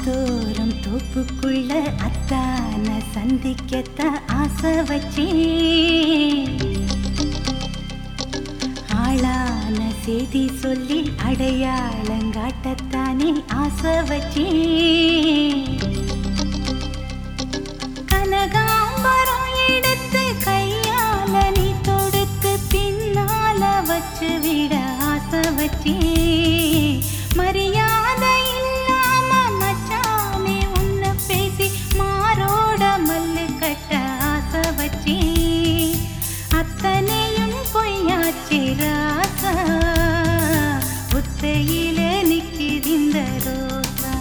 ஆத்தோரம் தோப்புக்குள்ள அத்தான சந்திக்கத்தான் ஆசை வச்சேன் ஆளான செய்தி சொல்லி அடையாளங்காட்டத்தானே ஆசை வச்சேன் கனகாம்பரம் எடுத்து கையால நீ தொடுத்து பின்னால வச்சு விட ஆசை வச்சேன் மரியாதை இல்லாம மச்சானே உன்னை பேசி மாரோட மல்லு கட்ட ஆசை வச்சேன் அத்தனையும் பொய்யாச்சி ராசா புத்தையில நிக்கிதிந்த ரோசா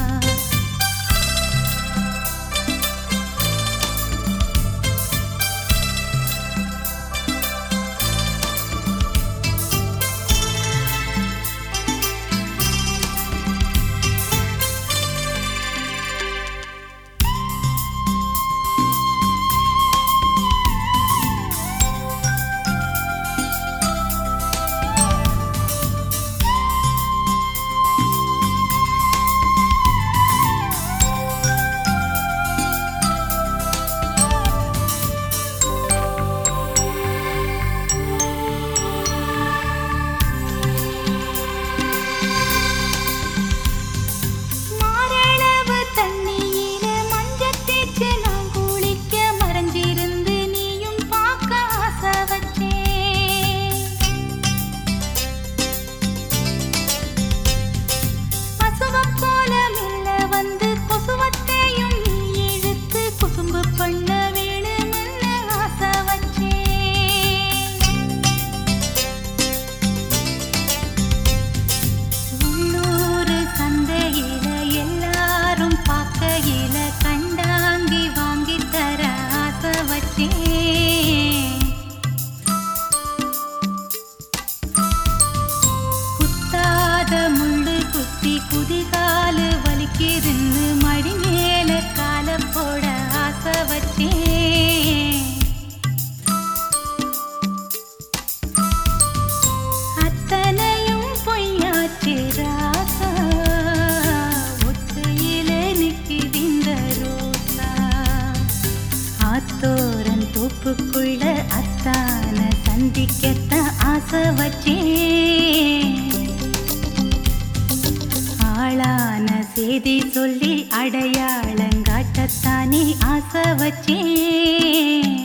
மாரளவு தண்ணியில மஞ்சள் தேய்ச்சு நான் குளிக்க மறைஞ்சிருந்து நீயும் பார்க்க ஆசை வச்சேன் பசுவப் போல மெல்ல வந்து கொசுவத்தையும் நீ இழுத்து குசும்பு பண்ண வேணும்னு ஆசை வச்சேன் உள்ளூர் சந்தையில எல்லாரும் பார்க்கையில கண்டாங்கி வாங்கி தர ஆசை வச்சேன் குத்தாத முள்ளு குத்தி குதிகாலு வலிக்குதுன்னு மடி மேல கால போட ஆசை வச்சேன் அத்தனையும் பொய்யாச்சு ராசா ஒத்தையில நிக்கிதிந்த ரோசா ஆத்தோரன் தோப்புக்குள்ள அத்தான சந்திக்கத்தான் ஆசை வச்சேன் ஆளான செய்தி சொல்லி அடையாளங்காட்டத்தானே ஆசை வச்சேன்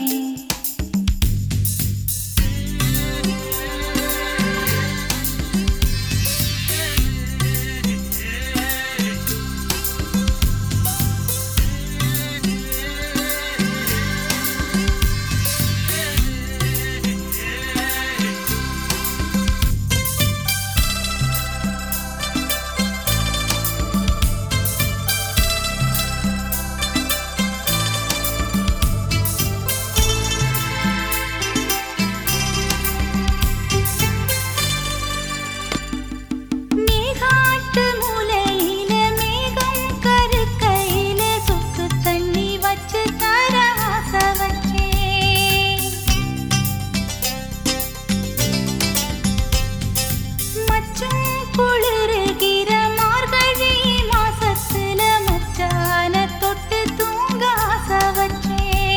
மேகாட்டு மூலையில மேகம் கருக்கையில சொக்கு தண்ணி வச்சு தர ஆசை வச்சேன் மச்சம் குளிருகிற மார்கழி மாசத்துல மச்சான தொட்டு தூங்க ஆசை வச்சேன்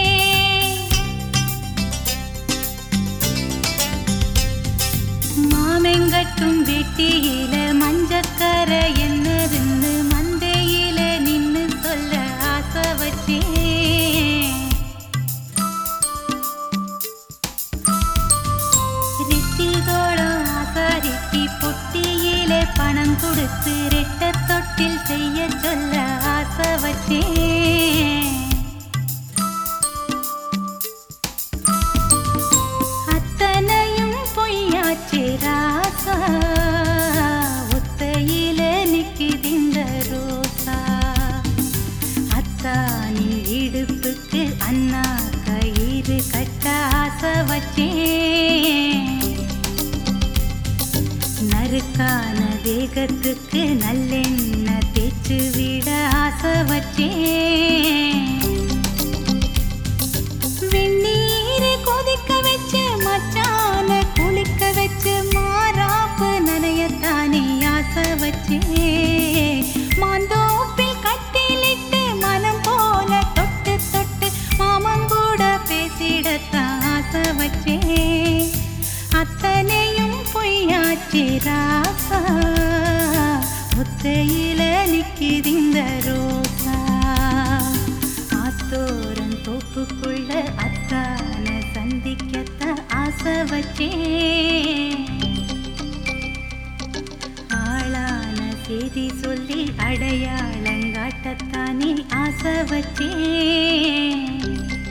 மாமெங்கட்டும் வெட்டியில மஞ்சக்கர என்னதுன்னு மந்தையில நின்னு சொல்ல ஆசை வச்சேன் ரித்திகோளம் ஆசாரிக்கு பொட்டியிலே பணம் கொடுத்து ரெட்ட தொட்டில் செய்ய சொல்ல ஆசை வச்சேன் அத்தனையும் பொய்யாச்சு ராசா ஒத்தையில நிக்கிதிந்த ரோசா அத்தானின் இடுப்புக்கு அண்ணா கயிறு கட்ட ஆசை வச்சேன் நறுக்கான தேகத்துக்கு நல்லெண்ணெய் தேய்ச்சு விட ஆசை வச்சேன் வெந்நீர் கொதிக்க வச்சு மச்சான குளிக்க வச்சு மாறாப்பு நனையத்தானே ஆசை வச்சே மாந்தோப்பில் கட்டி ராசா முத்தையில நிக்கிது இந்த ரோசா ஆத்தோரன் தோப்புக்குள்ள அத்தான சந்திக்கத்தான் ஆசை வச்சேன் ஆளான செய்தி சொல்லி அடையாளங்காட்டத்தானே ஆசை வச்சேன்